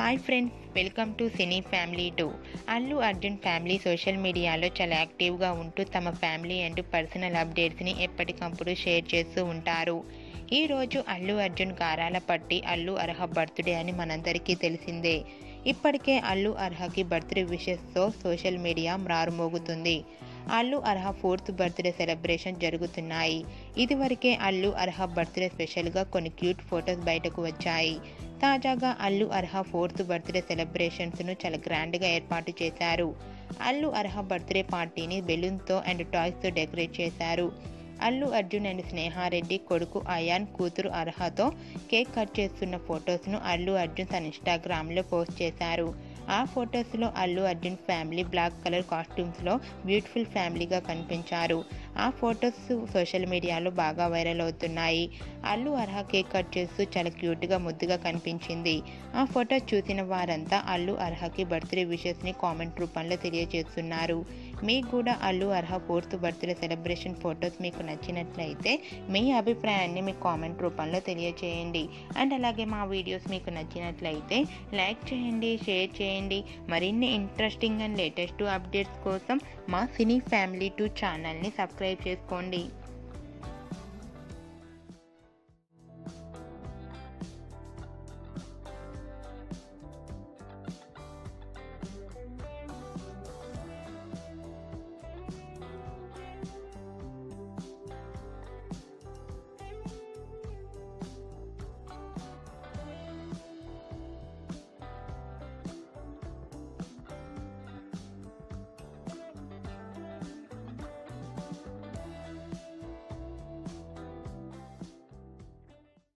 hi friends welcome to cine family two Allu Arjun family social మీడియాలో చాలా యాక్టివ్గా ఉంటూ తమ ఫ్యామిలీ అండ్ పర్సనల్ అప్డేట్స్ని ఎప్పటికప్పుడు షేర్ చేస్తూ ఉంటారు ఈరోజు అల్లు అర్జున్ గారాల పట్టి అల్లు అర్హ బర్త్డే అని మనందరికీ తెలిసిందే ఇప్పటికే అల్లు అర్హకి బర్త్డే విషెస్తో సోషల్ మీడియా మ్రారుమోగుతుంది Allu Arha fourth birthday celebration జరుగుతున్నాయి ఇదివరకే అల్లు అర్హ బర్త్డే స్పెషల్గా కొన్ని క్యూట్ ఫొటోస్ బయటకు వచ్చాయి తాజాగా అల్లు అర్హ ఫోర్త్ బర్త్డే సెలబ్రేషన్స్ను చాలా గ్రాండ్గా ఏర్పాటు చేశారు అల్లు అర్హ బర్త్డే పార్టీని బెలూన్తో అండ్ టాయ్స్తో డెకరేట్ చేశారు అల్లు అర్జున్ అండ్ స్నేహారెడ్డి కొడుకు అయాన్ కూతురు అర్హతో కేక్ కట్ చేస్తున్న ఫొటోస్ను అల్లు అర్జున్ తన ఇన్స్టాగ్రామ్లో పోస్ట్ చేశారు ఆ ఫొటోస్లో Allu Arjun family black colour కాస్ట్యూమ్స్లో బ్యూటిఫుల్ ఫ్యామిలీగా కనిపించారు ఆ ఫొటోస్ సోషల్ మీడియాలో బాగా వైరల్ అవుతున్నాయి అల్లు అర్హ కేక్ కట్ చేస్తూ చాలా క్యూట్గా ముద్దుగా కనిపించింది ఆ ఫోటో చూసిన వారంతా అల్లు అర్హకి బర్త్డే విషెస్ని కామెంట్ రూపంలో తెలియజేస్తున్నారు మీకు కూడా Allu Arha fourth birthday celebration photos మీకు నచ్చినట్లయితే మీ అభిప్రాయాన్ని మీ కామెంట్ రూపంలో తెలియజేయండి అండ్ అలాగే మా వీడియోస్ మీకు నచ్చినట్లయితే లైక్ చేయండి షేర్ చేయండి మరిన్ని ఇంట్రెస్టింగ్ అండ్ లేటెస్ట్ అప్డేట్స్ కోసం మా సినీ ఫ్యామిలీ టూ ఛానల్ని సబ్స్క్రైబ్ చేసుకోండి